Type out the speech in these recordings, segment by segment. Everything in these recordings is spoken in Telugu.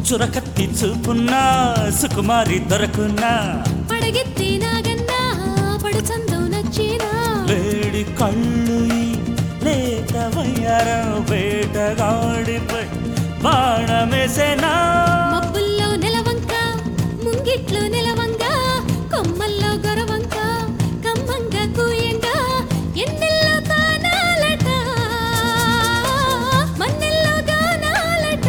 చురకత్తి చూపున్నా సుకుమారి దొరకున్నా పడగెత్తి నాగన్నా పడు చందో నచ్చేనా లేడి కళ్ళు ఈ లేత వయ్యారం వేటగాడిపై బాణమేసేనా మబ్బుల్లో నెలవంక ముంగిట్లో నెలవంక కొమ్మల్లో గొరవంక కమ్మంగా కూయంగా ఎన్నెల్లో తానాలట మన్నెల్లో గానాలట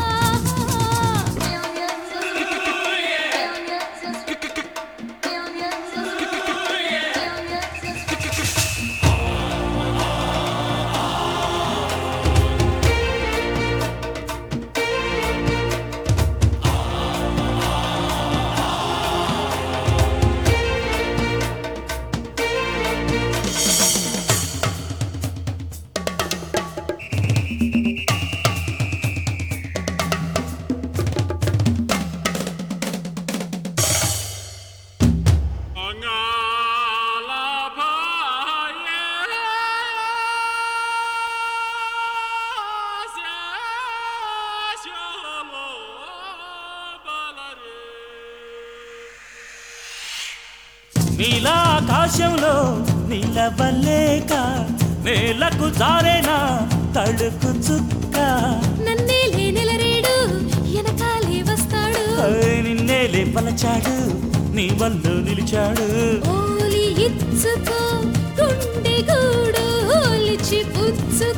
నీలా ఆకాశంలో నీలవల్లేక నేలకు జారేనా తడుకు చుక్క నన్నేలే నెలరేడు వెనకాలే వస్తాడు ఓయ్ నిన్నేలే పలచాడు నీ వల్లు నిలిచాడు ఓలి ఇచ్చుకో గుండె గూడు ఓలిచి పుచ్చుకో